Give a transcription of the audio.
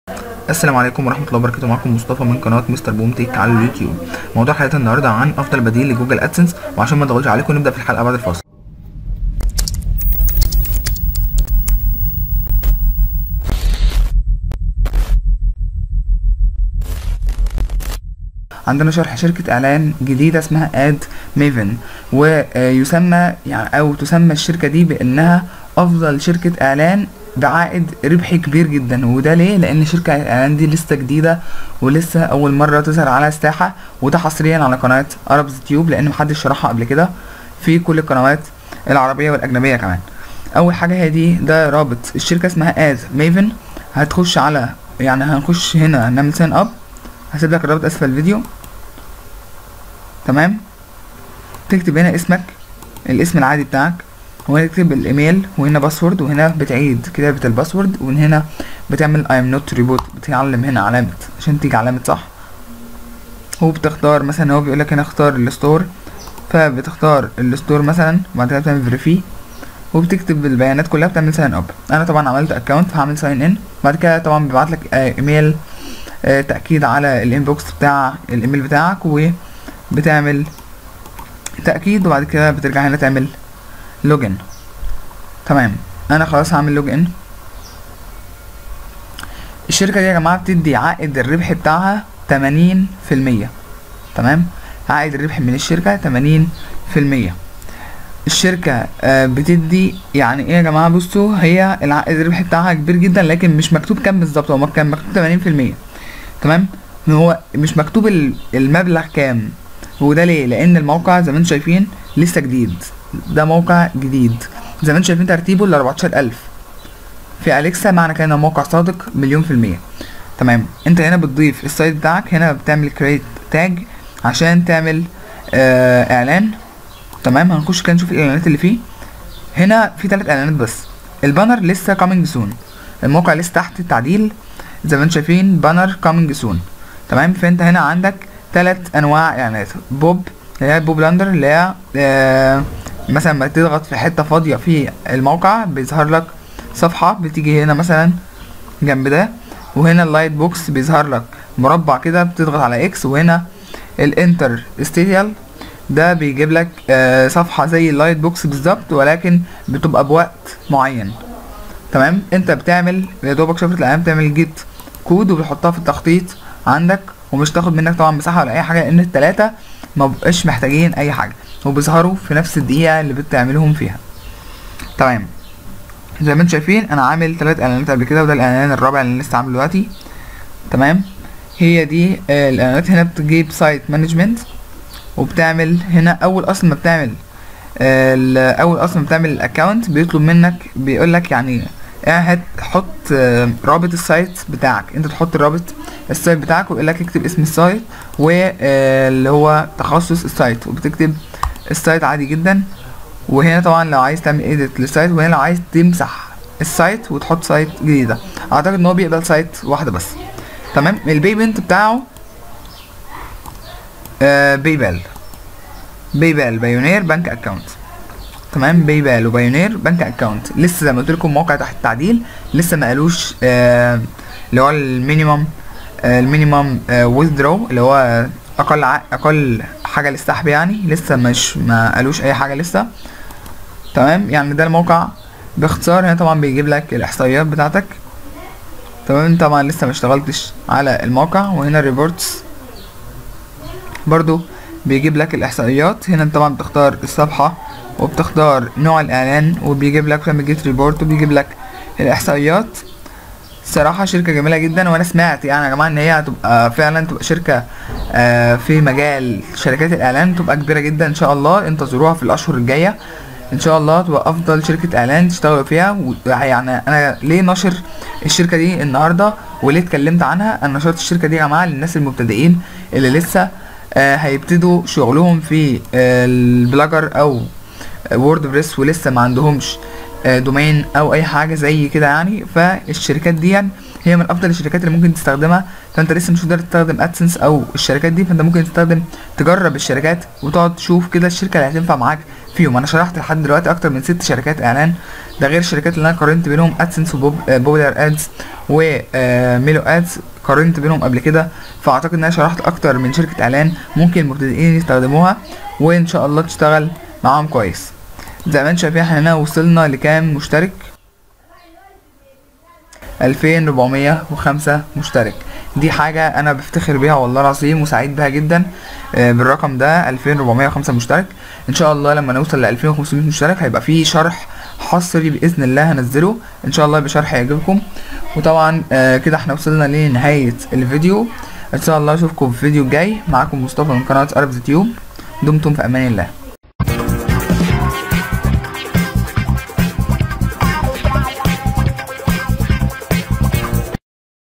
السلام عليكم ورحمة الله وبركاته معكم مصطفى من قناة مستر بوم تيك على اليوتيوب موضوع حلقة النهاردة عن أفضل بديل لجوجل أدسنس وعشان ما أطولش عليكم نبدأ في الحلقة بعد الفاصل عندنا شرح شركة إعلان جديدة اسمها اد ميفن ويسمى يعني أو تسمى الشركة دي بأنها أفضل شركة إعلان بعائد ربحي كبير جدا وده ليه لان شركه الاعلان دي لسه جديده ولسه اول مره تظهر على الساحه وده حصريا على قناه اربز تيوب لان محدش شرحها قبل كده في كل القنوات العربيه والاجنبيه كمان اول حاجه هي دي ده رابط الشركه اسمها از ميفن هتخش على يعني هنخش هنا نعمل ساين اب هسيب لك الرابط اسفل الفيديو تمام تكتب هنا اسمك الاسم العادي بتاعك وهنا تكتب الايميل وهنا باسورد وهنا بتعيد كتابة الباسورد ومن هنا بتعمل I'm not reboot بتعلم هنا علامة عشان تيجي علامة صح وبتختار مثلا هو بيقولك هنا اختار الستور فبتختار الستور مثلا وبعد كده بتعمل فيريفي وبتكتب البيانات كلها بتعمل ساين اب انا طبعا عملت اكونت فهعمل ساين ان بعد كده طبعا بيبعت لك ايميل آه تاكيد على الانبوكس بتاع الايميل بتاعك وبتعمل تاكيد وبعد كده بترجع هنا تعمل لوجن تمام انا خلاص هعمل لوجن الشركة دي يا جماعة بتدي عائد الربح بتاعها تمانين في المية تمام عائد الربح من الشركة تمانين في المية الشركة آه بتدي يعني ايه يا جماعة بصوا هي العائد الربح بتاعها كبير جدا لكن مش مكتوب كام بالظبط هو كان مكتوب تمانين في المية تمام هو مش مكتوب المبلغ كام وده ليه لان الموقع زي ما انتم شايفين لسه جديد ده موقع جديد زي ما انتم شايفين ترتيبه ل 14000 في اليكسا معنى كده انه موقع صادق مليون في المية تمام انت هنا بتضيف السايت بتاعك هنا بتعمل كريت تاج عشان تعمل آه اعلان تمام هنخش كده نشوف الاعلانات اللي فيه هنا في ثلاث اعلانات بس البانر لسه كامينج سون الموقع لسه تحت التعديل زي ما انتم شايفين بانر كامينج سون تمام فانت هنا عندك ثلاث انواع اعلانات بوب اللي هي بوب لاندر اللي هي آه مثلا ما تضغط في حته فاضيه في الموقع بيظهر لك صفحه بتيجي هنا مثلا جنب ده وهنا اللايت بوكس بيظهر لك مربع كده بتضغط على اكس وهنا الانتر ستيديال ده بيجيب لك آه صفحه زي اللايت بوكس بالظبط ولكن بتبقى بوقت معين تمام انت بتعمل يا دوبك شفره الاعلان بتعمل جيت كود وبتحطها في التخطيط عندك ومش تاخد منك طبعا مساحه ولا اي حاجه لان التلاته ما بقاش محتاجين اي حاجه وبيظهروا في نفس الدقيقه اللي بتعملهم فيها تمام زي ما انتم شايفين انا عامل ثلاث اعلانات قبل كده وده الاعلان الرابع اللي لسه عامله دلوقتي تمام هي دي آه الاعلانات هنا بتجيب سايت مانجمنت وبتعمل هنا اول اصلا ما بتعمل آه اول اصلا ما بتعمل الاكونت بيطلب منك بيقول لك يعني قاعد حط آه رابط السايت بتاعك انت تحط رابط السايت بتاعك ويقول لك اكتب اسم السايت واللي هو تخصص السايت وبتكتب السايت عادي جدا وهنا طبعا لو عايز تعمل ايديت للسايت وهنا لو عايز تمسح السايت وتحط سايت جديده اعتقد ان هو بيقبل سايت واحده بس تمام البيمنت بتاعه آه بايبال بايبال بايونير بنك اكونت تمام بايبال وبايونير بنك اكونت لسه زي ما قلت لكم موقع تحت التعديل لسه ما قالوش آه اللي هو المينيمم آه المينيمم ويزدرو اللي هو اقل ع... اقل حاجه للسحب يعني لسه مش ما قالوش اي حاجه لسه تمام يعني ده الموقع باختصار هنا طبعا بيجيب لك الاحصائيات بتاعتك تمام طبعا لسه ما اشتغلتش على الموقع وهنا ريبورتس برضو بيجيب لك الاحصائيات هنا طبعا بتختار الصفحه وبتختار نوع الاعلان وبيجيب لك تعمل جيت ريبورت وبيجيب لك الاحصائيات صراحة شركة جميلة جدا وانا سمعت يعني يا جماعة ان هي هتبقى فعلا تبقى شركة آه في مجال شركات الاعلان تبقى كبيرة جدا ان شاء الله انتظروها في الاشهر الجاية ان شاء الله تبقى افضل شركة اعلان تشتغلوا فيها يعني انا ليه نشر الشركة دي النهاردة وليه اتكلمت عنها انا نشرت الشركة دي يا جماعة للناس المبتدئين اللي لسه آه هيبتدوا شغلهم في آه البلاجر او وورد بريس ولسه ما عندهمش دومين او اي حاجه زي كده يعني فالشركات دي هي من افضل الشركات اللي ممكن تستخدمها فانت لسه مش قادر تستخدم ادسنس او الشركات دي فانت ممكن تستخدم تجرب الشركات وتقعد تشوف كده الشركه اللي هتنفع معاك فيهم انا شرحت لحد دلوقتي اكتر من ست شركات اعلان ده غير الشركات اللي انا قارنت بينهم ادسنس وبوبولار ادز وميلو ادز قارنت بينهم قبل كده فاعتقد ان انا شرحت اكتر من شركه اعلان ممكن المبتدئين يستخدموها وان شاء الله تشتغل معاهم كويس زي ما انتم شايفين احنا هنا وصلنا لكام مشترك 2405 مشترك دي حاجة أنا بفتخر بيها والله العظيم وسعيد بيها جدا آه، بالرقم ده 2405 مشترك إن شاء الله لما نوصل ل 2500 مشترك هيبقى فيه شرح حصري بإذن الله هنزله إن شاء الله يبقى شرح يعجبكم وطبعا آه، كده احنا وصلنا لنهاية الفيديو إن شاء الله أشوفكم في فيديو جاي معاكم مصطفى من قناة أربز تيوب دمتم في أمان الله